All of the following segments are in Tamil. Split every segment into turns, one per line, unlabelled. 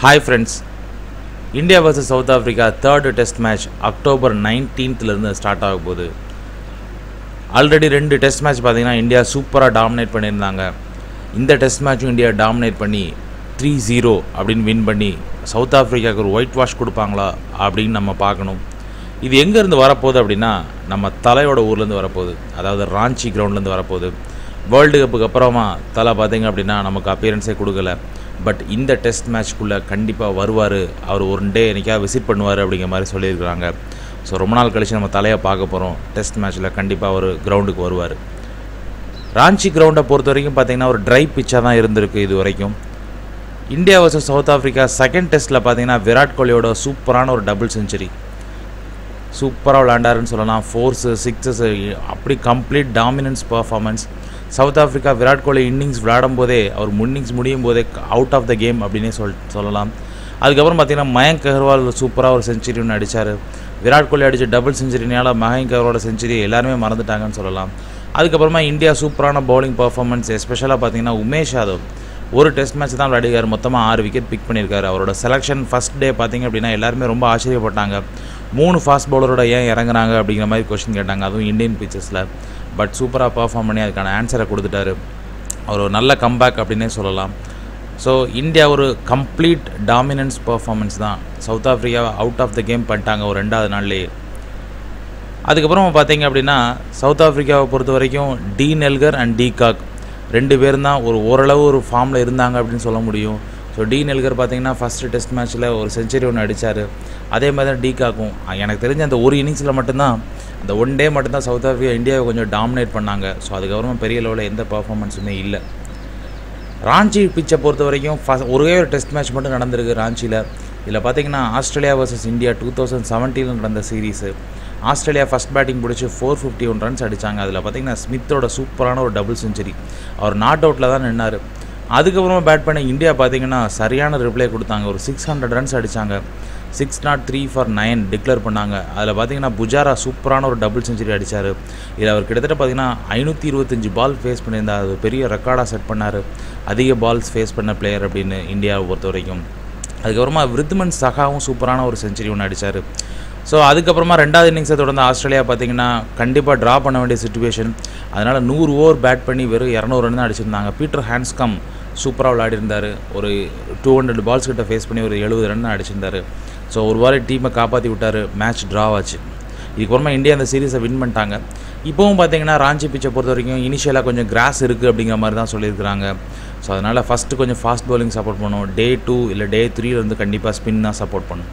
hi friends India vs South Africa third test match October நைன்டீன்த்லேருந்து ஸ்டார்ட் ஆக போகுது ஆல்ரெடி ரெண்டு டெஸ்ட் மேட்ச் பார்த்தீங்கன்னா இந்தியா சூப்பராக டாமினேட் பண்ணியிருந்தாங்க இந்த டெஸ்ட் மேட்சும் இந்தியா டாமினேட் பண்ணி த்ரீ ஜீரோ அப்படின்னு வின் பண்ணி சவுத் ஆஃப்ரிக்காவுக்கு ஒரு ஒயிட் வாஷ் கொடுப்பாங்களா அப்படின்னு நம்ம பார்க்கணும் இது எங்கேருந்து வரப்போகுது அப்படின்னா நம்ம தலையோட ஊர்லேருந்து வரப்போகுது அதாவது ராஞ்சி கிரவுண்ட்லேருந்து வரப்போகுது வேர்ல்டு கப்புக்கு அப்புறமா தலை பார்த்தீங்க அப்படின்னா நமக்கு அப்பியரன்ஸே கொடுக்கல பட் இந்த டெஸ்ட் மேட்ச்க்குள்ளே கண்டிப்பாக வருவார் அவர் ஒரு டே என்னைக்காவது விசிட் பண்ணுவார் அப்படிங்கிற மாதிரி சொல்லியிருக்கிறாங்க ஸோ ரொம்ப நாள் கழிச்சு நம்ம தலையை பார்க்க போகிறோம் டெஸ்ட் மேட்ச்சில் கண்டிப்பாக அவர் கிரவுண்டுக்கு வருவார் ராஞ்சி கிரவுண்டை பொறுத்த வரைக்கும் பார்த்தீங்கன்னா ஒரு ட்ரை பிச்சாக தான் இருந்திருக்கு இது வரைக்கும் India vs South Africa second டெஸ்ட்டில் பார்த்தீங்கன்னா விராட் கோலியோட சூப்பரான ஒரு டபுள் செஞ்சுரி சூப்பராக விளாண்டாருன்னு சொல்லலாம் ஃபோர்ஸு சிக்ஸஸ் அப்படி complete dominance performance South Africa Virat Kohli innings விளையாடும் போதே அவர் இன்னிங்ஸ் முடியும் போதே அவுட் ஆஃப் த கேம் அப்படின்னே சொல் சொல்லலாம் அதுக்கப்புறம் பார்த்தீங்கன்னா மயங்க் அகர்வால் சூப்பராக ஒரு செஞ்சுரி ஒன்று அடித்தார் விராட் கோலி அடித்த டபுள் செஞ்சுரினால மயங்க் அகர்வாலோட செஞ்சுரி எல்லாருமே மறந்துட்டாங்கன்னு சொல்லலாம் அதுக்கப்புறமா இந்தியா சூப்பரான பவுலிங் பர்ஃபார்மன்ஸ் எஸ்பெஷலாக பார்த்தீங்கன்னா உமேஷ் யாதவ் ஒரு டெஸ்ட் மேட்ச் தான் விளையாடிக்கார் மொத்தமாக ஆறு விக்கெட் பிக் பண்ணியிருக்காரு அவரோட செலெக்ஷன் ஃபஸ்ட் டே பார்த்தீங்க அப்படின்னா எல்லாருமே ரொம்ப ஆச்சரியப்பட்டாங்க மூணு ஃபாஸ்ட் பவுலரோட ஏன் இறங்குறாங்க அப்படிங்கிற மாதிரி கொஸ்டின் கேட்டாங்க அதுவும் இந்தியன் பிச்சர்ஸில் பட் சூப்பராக பர்ஃபார்ம் பண்ணி அதுக்கான ஆன்சரை கொடுத்துட்டாரு அவர் ஒரு நல்ல கம்பேக் அப்படின்னே சொல்லலாம் ஸோ இந்தியா ஒரு கம்ப்ளீட் டாமினன்ஸ் பர்ஃபார்மன்ஸ் தான் South Africa out of the game பண்ணிட்டாங்க ஒரு ரெண்டாவது நாள்லேயே அதுக்கப்புறம் பார்த்தீங்க அப்படின்னா சவுத் ஆஃப்ரிக்காவை பொறுத்த வரைக்கும் Dean Elgar and de Kock ரெண்டு பேரும் தான் ஒரு ஓரளவு ஒரு ஃபார்மில் இருந்தாங்க அப்படின்னு சொல்ல முடியும் ஸோ டி நெல்கர் பார்த்தீங்கன்னா ஃபஸ்ட்டு டெஸ்ட் மேட்ச்சில் ஒரு செஞ்சுரி ஒன்று அடித்தார் அதே மாதிரி தான் டி காக்கும் எனக்கு தெரிஞ்ச அந்த ஒரு இன்னிங்ஸில் மட்டும்தான் அந்த ஒன் டே மட்டும்தான் சவுத் ஆஃப்ரிக்கா இந்தியாவை கொஞ்சம் டாமினேட் பண்ணாங்க ஸோ அதுக்கப்புறமா பெரிய லெவலில் எந்த பர்ஃபார்மன்ஸுமே இல்லை ராஞ்சி பிச்சை பொறுத்த வரைக்கும் ஃபஸ்ட் ஒரே ஒரு டெஸ்ட் மேட்ச் மட்டும் நடந்திருக்கு ராஞ்சியில் இதில் பார்த்தீங்கன்னா Australia versus India two thousand செவன்டீனில் நடந்த சீரீஸு ஆஸ்திரேலியா ஃபஸ்ட் பேட்டிங் பிடிச்சி ஃபோர் ஃபிஃப்டி ஒன் ரன்ஸ் அடித்தாங்க அதில் பார்த்தீங்கன்னா ஸ்மித்தோட சூப்பரான ஒரு டபுள் செஞ்சுரி அவர் நாட் அவுட்டில் தான் நின்னார் அதுக்கப்புறமா பேட் பண்ண இந்தியா பார்த்தீங்கன்னா சரியான ரிப்ளை கொடுத்தாங்க ஒரு சிக்ஸ் ஹண்ட்ரட் ரன்ஸ் அடித்தாங்க six not three for nine declare பண்ணாங்க அதில் பார்த்தீங்கன்னா புஜாரா சூப்பரான ஒரு டபுள் செஞ்சுரி அடித்தார் இதில் அவர் கிட்டத்தட்ட பார்த்தீங்கன்னா ஐநூற்றி இருபத்தஞ்சி பால் ஃபேஸ் பண்ணியிருந்தார் அது பெரிய ரெக்கார்டாக செட் பண்ணார் அதிக பால்ஸ் ஃபேஸ் பண்ண பிளேயர் அப்படின்னு இந்தியாவை பொறுத்த வரைக்கும் அதுக்கப்புறமா விருத்மன் சகாவும் சூப்பரான ஒரு செஞ்சுரி ஒன்று அடித்தார் ஸோ அதுக்கப்புறமா ரெண்டாவது இன்னிங்ஸை தொடர்ந்து ஆஸ்திரேலியா பார்த்தீங்கன்னா கண்டிப்பாக ட்ரா பண்ண வேண்டிய சுச்சுவேஷன் அதனால் நூறு ஓவர் பேட் பண்ணி வெறும் இரநூறு ரன் தான் அடிச்சிருந்தாங்க பீட்டர் ஹேண்ட்ஸ்கம் சூப்பராக விளையாடிருந்தார் ஒரு டூ ஹண்ட்ரட் பால்ஸ் கிட்ட ஃபேஸ் பண்ணி ஒரு எழுபது ரன் அடிச்சிருந்தார் ஸோ ஒரு வாரி டீமை காப்பாற்றி விட்டார் மேட்ச் ட்ரா ஆச்சு இதுக்கப்புறமா இந்தியா அந்த சீரீஸை வின் பண்ணிட்டாங்க இப்போவும் பார்த்தீங்கன்னா ராஞ்சி பிச்சை பொறுத்த வரைக்கும் இனிஷியலாக கொஞ்சம் கிராஸ் இருக்குது அப்படிங்கிற மாதிரி தான் சொல்லியிருக்கிறாங்க ஸோ அதனால் ஃபஸ்ட்டு கொஞ்சம் ஃபாஸ்ட் பவுலிங் சப்போர்ட் பண்ணும் டே டூ இல்லை டே த்ரீல வந்து கண்டிப்பாக ஸ்பின் தான் சப்போர்ட் பண்ணும்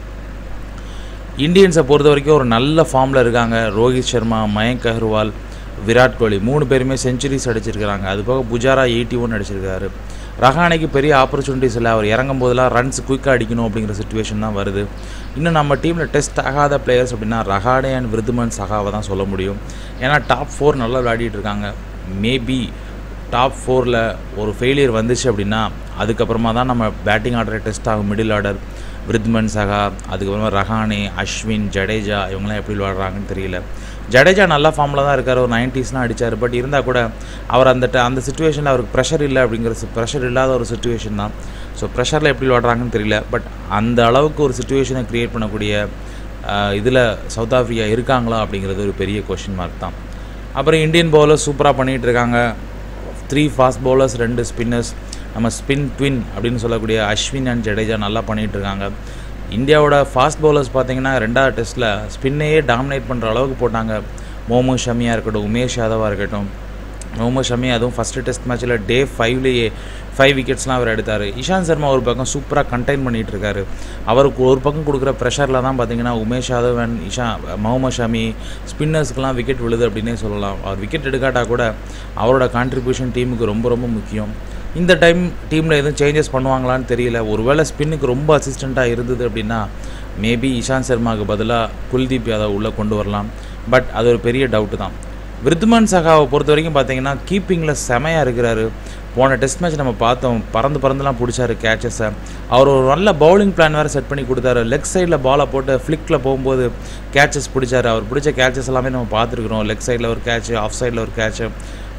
இந்தியன்ஸை பொறுத்த வரைக்கும் ஒரு நல்ல ஃபார்மில் இருக்காங்க ரோஹித் சர்மா மயங்க் அகர்வால் விராட் கோலி மூணு பேருமே செஞ்சுரிஸ் அடிச்சிருக்கிறாங்க அது போக புஜாரா எயிட்டி ஒன் அடிச்சிருக்காரு ரஹானைக்கு பெரிய ஆப்பர்ச்சுனிட்டிஸ் இல்லை அவர் இறங்கும் போதெல்லாம் ரன்ஸ் குயிக்காக அடிக்கணும் அப்படிங்கிற சுச்சுவேஷன் தான் வருது இன்னும் நம்ம டீமில் டெஸ்ட் ஆகாத பிளேயர்ஸ் அப்படின்னா ரஹானே அண்ட் விருதுமன் சகாவை தான் சொல்ல முடியும் ஏன்னா டாப் ஃபோர் நல்லா விளையாடிட்டு இருக்காங்க மேபி டாப் ஃபோரில் ஒரு ஃபெயிலியர் வந்துச்சு அப்படின்னா அதுக்கப்புறமா தான் நம்ம பேட்டிங் ஆர்டரை டெஸ்ட் ஆகும் மிடில் ஆர்டர் விருத்மன் சகா அதுக்கப்புறமா ரஹானே அஸ்வின் ஜடேஜா இவங்களாம் எப்படி விளாட்றாங்கன்னு தெரியல ஜடேஜா நல்ல ஃபார்மில் தான் இருக்கார் ஒரு நைன்டிஸ்லாம் அடித்தார் பட் இருந்தால் கூட அவர் அந்த அந்த சுச்சுவேஷனில் அவருக்கு ப்ரெஷர் இல்லை அப்படிங்கிற ப்ரெஷர் இல்லாத ஒரு சுச்சுவேஷன் தான் ஸோ ப்ரெஷரில் எப்படி விளாட்றாங்கன்னு தெரியல பட் அந்த அளவுக்கு ஒரு சுச்சுவேஷனை க்ரியேட் பண்ணக்கூடிய இதில் சவுத் ஆஃப்ரிக்கா இருக்காங்களா அப்படிங்கிறது ஒரு பெரிய கொஷின் மார்க் தான் அப்புறம் இந்தியன் பவுலர் சூப்பராக பண்ணிகிட்டு இருக்காங்க த்ரீ ஃபாஸ்ட் பவுலர்ஸ் ரெண்டு ஸ்பின்னர்ஸ் நம்ம ஸ்பின் ட்வின் அப்படின்னு சொல்லக்கூடிய அஸ்வின் அண்ட் ஜடேஜா நல்லா பண்ணிகிட்டு இருக்காங்க இந்தியாவோட ஃபாஸ்ட் பவுலர்ஸ் பார்த்தீங்கன்னா ரெண்டாவது டெஸ்ட்டில் ஸ்பின்னையே டாமினேட் பண்ணுற அளவுக்கு போட்டாங்க மோமு ஷமியாக இருக்கட்டும் உமேஷ் யாதவாக இருக்கட்டும் மொஹமது ஷமி அதுவும் ஃபஸ்ட்டு டெஸ்ட் மேட்ச்சில் டே ஃபைவ்லேயே ஃபைவ் விக்கெட்ஸ்லாம் அவர் எடுத்தார் இஷாந்த் சர்மா ஒரு பக்கம் சூப்பராக கண்டெயின் பண்ணிகிட்டு இருக்காரு அவருக்கு ஒரு பக்கம் கொடுக்குற ப்ரெஷரில் தான் பார்த்தீங்கன்னா உமேஷ் யாதவ் அண்ட் இஷா மொஹமது ஷமி ஸ்பின்னர்ஸ்க்கெலாம் விக்கெட் விழுது அப்படின்னே சொல்லலாம் அவர் விக்கெட் எடுக்காட்டா கூட அவரோட கான்ட்ரிபியூஷன் டீமுக்கு ரொம்ப ரொம்ப முக்கியம் இந்த டைம் டீமில் எதுவும் சேஞ்சஸ் பண்ணுவாங்களான்னு தெரியல ஒருவேளை ஸ்பின்னுக்கு ரொம்ப அசிஸ்டண்ட்டாக இருந்தது அப்படின்னா மேபி இஷாந்த் சர்மாவுக்கு பதிலாக குல்தீப் யாதவ் உள்ளே கொண்டு வரலாம் பட் அது ஒரு பெரிய டவுட்டு தான் விருத்துமன் சகாவை பொறுத்த வரைக்கும் பார்த்தீங்கன்னா கீப்பிங்கில் செமையாக இருக்கிறாரு போன டெஸ்ட் மேட்ச் நம்ம பார்த்தோம் பறந்து பறந்துலாம் பிடிச்சாரு கேச்சஸை அவர் ஒரு நல்ல பவுலிங் பிளான் வேறு செட் பண்ணி கொடுத்தாரு லெக் சைடில் பாலை போட்டு ஃப்ளிக்கில் போகும்போது கேச்சஸ் பிடிச்சாரு அவர் பிடிச்ச கேச்சஸ் எல்லாமே நம்ம பார்த்துருக்குறோம் லெக் சைடில் ஒரு கேட்ச் ஆஃப் சைடில் ஒரு கேட்ச்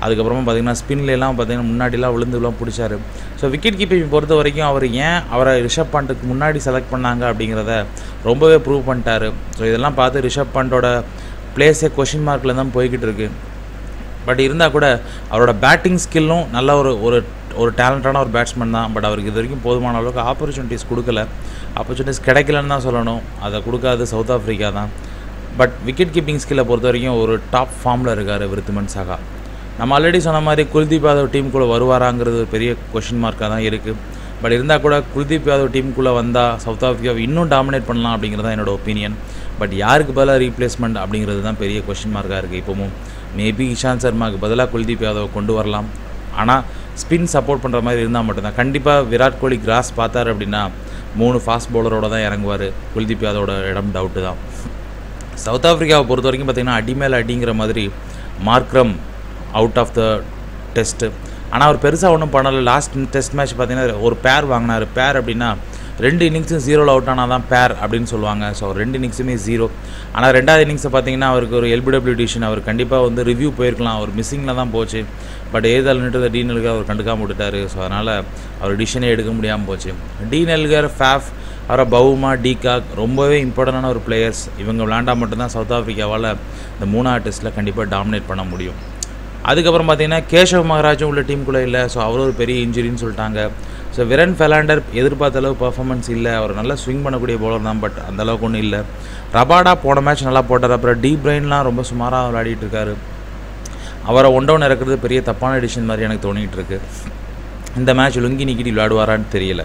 அதுக்கப்புறமா பார்த்தீங்கன்னா ஸ்பின்லாம் பார்த்தீங்கன்னா முன்னாடிலாம் விழுந்துலாம் பிடிச்சாரு ஸோ விக்கெட் கீப்பிங் பொறுத்த வரைக்கும் அவர் ஏன் அவரை ரிஷப் பண்ட்டுக்கு முன்னாடி செலக்ட் பண்ணாங்க அப்படிங்கிறத ரொம்பவே ப்ரூவ் பண்ணிட்டாரு ஸோ இதெல்லாம் பார்த்து ரிஷப் பண்டோட பிளேஸே கொஷின் மார்க்கில் தான் போய்கிட்டு இருக்கு பட் இருந்தால் கூட அவரோட பேட்டிங் ஸ்கில்லும் நல்ல ஒரு ஒரு ஒரு டேலண்டான ஒரு பேட்ஸ்மேன் தான் பட் அவருக்கு இது வரைக்கும் போதுமான அளவுக்கு ஆப்பர்ச்சுனிட்டிஸ் கொடுக்கல ஆப்பர்ச்சுனிட்டிஸ் கிடைக்கலன்னு தான் சொல்லணும் அதை கொடுக்காது சவுத் ஆஃப்ரிக்கா தான் பட் விக்கெட் கீப்பிங் ஸ்கில்லை பொறுத்த வரைக்கும் ஒரு டாப் ஃபார்மில் இருக்கார் விருத்துமன் சாகா நம்ம ஆல்ரெடி சொன்ன மாதிரி குல்தீப் யாதவ் டீமுக்குள்ளே வருவாராங்கிறது ஒரு பெரிய கொஷின் மார்க்காக தான் இருக்குது பட் இருந்தால் கூட குல்தீப் யாதவ் டீமுக்குள்ளே வந்தால் சவுத் ஆஃப்ரிக்காவை இன்னும் டாமினேட் பண்ணலாம் அப்படிங்கிறது தான் என்னோட ஒப்பீனியன் பட் யாருக்கு பதிலாக ரீப்ளேஸ்மெண்ட் அப்படிங்கிறது தான் பெரிய கொஷின் மார்க்காக இருக்குது இப்போவும் மேபி இஷாந்த் சர்மாவுக்கு பதிலாக குல்தீப் யாதவ் கொண்டு வரலாம் ஆனால் ஸ்பின் சப்போர்ட் பண்ணுற மாதிரி இருந்தால் மட்டும்தான் கண்டிப்பாக விராட் கோலி கிராஸ் பார்த்தாரு அப்படின்னா மூணு ஃபாஸ்ட் பவுலரோட தான் இறங்குவார் குல்தீப் யாதவோட இடம் டவுட்டு தான் சவுத் ஆஃப்ரிக்காவை பொறுத்த வரைக்கும் பார்த்திங்கன்னா அடி மேலே அடிங்கிற மாதிரி Markram out of the test ஆனால் அவர் பெருசாக ஒன்றும் பண்ணலை லாஸ்ட் டெஸ்ட் மேட்ச் பார்த்தீங்கன்னா ஒரு பேர் வாங்கினார் பேர் அப்படின்னா ரெண்டு இன்னிங்ஸும் ஜீரோவில் அவுட் ஆனால் தான் பேர் அப்படின்னு சொல்லுவாங்க ஸோ ரெண்டு இன்னிங்ஸுமே ஜீரோ ஆனால் ரெண்டாவது இன்னிங்ஸை பார்த்தீங்கன்னா அவருக்கு ஒரு எல்பிடபிள்யூ டிஷன் அவர் கண்டிப்பாக வந்து ரிவ்யூ போயிருக்கலாம் அவர் மிஸ்ஸிங்கில் தான் போச்சு பட் ஏதால் நின்று டீனலுக்கு அவர் கண்டுக்காம விட்டுட்டார் ஸோ அதனால் அவர் டிசிஷனே எடுக்க முடியாமல் போச்சு டீனல்கர் ஃபேஃப் அவரை பவுமா டீகாக் ரொம்பவே இம்பார்ட்டண்டான ஒரு பிளேயர்ஸ் இவங்க விளாண்டா மட்டும்தான் சவுத் ஆஃப்ரிக்காவால் இந்த மூணாவது டெஸ்ட்டில் கண்டிப்பாக டாமினேட் பண்ண முடியும் அதுக்கப்புறம் பார்த்தீங்கன்னா கேஷவ் மகராஜும் உள்ள டீமுக்குள்ளே இல்லை ஸோ அவர் ஒரு பெரிய இன்ஜுரின்னு சொல்லிட்டாங்க ஸோ விரன் ஃபெலாண்டர் எதிர்பார்த்த அளவு பர்ஃபார்மன்ஸ் இல்லை அவர் நல்லா ஸ்விங் பண்ணக்கூடிய பவுலர் தான் பட் அந்த அளவுக்கு ஒன்றும் இல்லை ரபாடா போன மேட்ச் நல்லா போட்டார் அப்புறம் டீ பிரைன்லாம் ரொம்ப சுமாராக விளையாடிட்டு இருக்காரு அவரை ஒன் டவுன் இறக்குறது பெரிய தப்பான டிசிஷன் மாதிரி எனக்கு தோணிகிட்டு இருக்கு இந்த மேட்ச் லுங்கி நிக்கிடி விளையாடுவாரான்னு தெரியல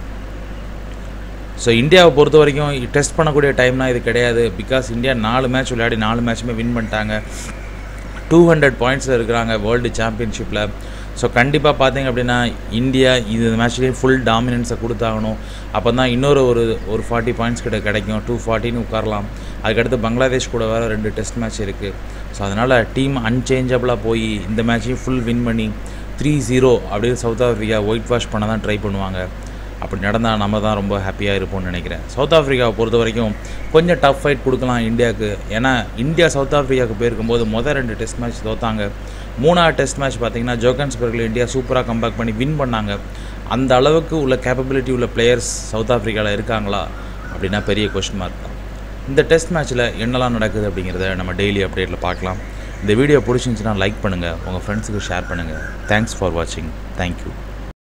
ஸோ இந்தியாவை பொறுத்த வரைக்கும் டெஸ்ட் பண்ணக்கூடிய டைம்னா இது கிடையாது பிகாஸ் இந்தியா நாலு மேட்ச் விளையாடி நாலு மேட்ச்சுமே வின் பண்ணிட்டாங்க டூ ஹண்ட்ரட் பாயிண்ட்ஸில் இருக்கிறாங்க வேர்ல்டு சாம்பியன்ஷிப்பில் ஸோ கண்டிப்பாக பார்த்தீங்க அப்படின்னா இந்தியா இது மேட்ச்லேயே ஃபுல் டாமினன்ஸை கொடுத்தாகணும் அப்போ தான் இன்னொரு ஒரு ஒரு ஃபார்ட்டி பாயிண்ட்ஸ் கிட்ட கிடைக்கும் டூ ஃபார்ட்டின்னு உட்காரலாம் அதுக்கடுத்து பங்களாதேஷ் கூட வேறு ரெண்டு டெஸ்ட் மேட்ச் இருக்குது ஸோ அதனால் டீம் அன்சேஞ்சபிளாக போய் இந்த மேட்சையும் ஃபுல் வின் பண்ணி த்ரீ ஜீரோ அப்படியே சவுத் ஆஃப்ரிக்கா ஒயிட் வாஷ் பண்ண தான் ட்ரை பண்ணுவாங்க அப்படி நடந்தால் நம்ம தான் ரொம்ப ஹாப்பியாக இருப்போம்னு நினைக்கிறேன் சவுத் ஆஃப்ரிக்காவை பொறுத்த வரைக்கும் கொஞ்சம் டஃப் ஃபைட் கொடுக்கலாம் இந்தியாவுக்கு ஏன்னா இந்தியா சவுத் ஆஃப்ரிக்காவுக்கு போயிருக்கும்போது மொதல் ரெண்டு டெஸ்ட் மேட்ச் தோத்தாங்க மூணாவது டெஸ்ட் மேட்ச் பார்த்தீங்கன்னா ஜோகன்ஸ்பர்கில் இந்தியா சூப்பராக கம்பேக் பண்ணி வின் பண்ணாங்க அந்த அளவுக்கு உள்ள கேப்பபிலிட்டி உள்ள பிளேயர்ஸ் சவுத் ஆஃப்ரிக்காவில் இருக்காங்களா அப்படின்னா பெரிய கொஸ்டின் மார்க் தான் இந்த டெஸ்ட் மேட்ச்சில் என்னெல்லாம் நடக்குது அப்படிங்கிறத நம்ம டெய்லி அப்டேட்டில் பார்க்கலாம் இந்த வீடியோ பிடிச்சிருந்துச்சுன்னா லைக் பண்ணுங்கள் உங்கள் ஃப்ரெண்ட்ஸுக்கு ஷேர் பண்ணுங்கள் தேங்க்ஸ் ஃபார் வாட்சிங் தேங்க்யூ